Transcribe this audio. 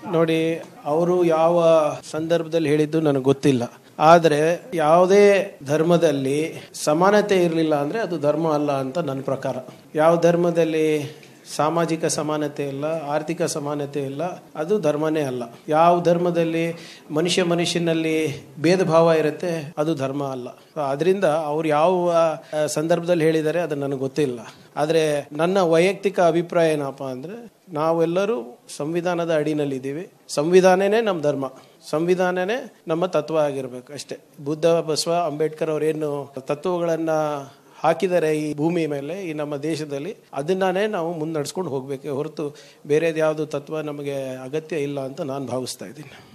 ನೋಡಿ ಅವರು ಯಾವ ಸಂದರ್ಭದಲ್ಲಿ ಹೇಳಿದ್ದು ನನಗೆ ಗೊತ್ತಿಲ್ಲ ಆದರೆ ಯಾವುದೇ ಧರ್ಮದಲ್ಲಿ ಸಮಾನತೆ ಇರಲಿಲ್ಲ ಅಂದರೆ ಅದು ಧರ್ಮ ಅಲ್ಲ ಅಂತ ನನ್ನ ಪ್ರಕಾರ ಯಾವ ಧರ್ಮದಲ್ಲಿ ಸಾಮಾಜಿಕ ಸಮಾನತೆ ಇಲ್ಲ ಆರ್ಥಿಕ ಸಮಾನತೆ ಇಲ್ಲ ಅದು ಧರ್ಮನೇ ಅಲ್ಲ ಯಾವ ಧರ್ಮದಲ್ಲಿ ಮನುಷ್ಯ ಮನುಷ್ಯನಲ್ಲಿ ಭೇದ ಭಾವ ಇರುತ್ತೆ ಅದು ಧರ್ಮ ಅಲ್ಲ ಅದರಿಂದ ಅವ್ರು ಯಾವ ಆ, ಸಂದರ್ಭದಲ್ಲಿ ಹೇಳಿದ್ದಾರೆ ಅದು ನನಗೆ ಗೊತ್ತಿಲ್ಲ ಆದರೆ ನನ್ನ ವೈಯಕ್ತಿಕ ಅಭಿಪ್ರಾಯ ಏನಪ್ಪ ಅಂದರೆ ನಾವೆಲ್ಲರೂ ಸಂವಿಧಾನದ ಅಡಿನಲ್ಲಿದ್ದೀವಿ ಸಂವಿಧಾನನೇ ನಮ್ಮ ಧರ್ಮ ಸಂವಿಧಾನನೇ ನಮ್ಮ ತತ್ವ ಆಗಿರ್ಬೇಕು ಅಷ್ಟೇ ಬುದ್ಧ ಬಸವ ಅಂಬೇಡ್ಕರ್ ಅವರೇನು ತತ್ವಗಳನ್ನು ಹಾಕಿದ್ದಾರೆ ಈ ಭೂಮಿ ಮೇಲೆ ಈ ನಮ್ಮ ದೇಶದಲ್ಲಿ ಅದನ್ನೇ ನಾವು ಮುನ್ನಡೆಸ್ಕೊಂಡು ಹೋಗ್ಬೇಕೆ ಹೊರತು ಬೇರೆದು ಯಾವುದು ತತ್ವ ನಮಗೆ ಅಗತ್ಯ ಇಲ್ಲ ಅಂತ ನಾನು ಭಾವಿಸ್ತಾ ಇದ್ದೀನಿ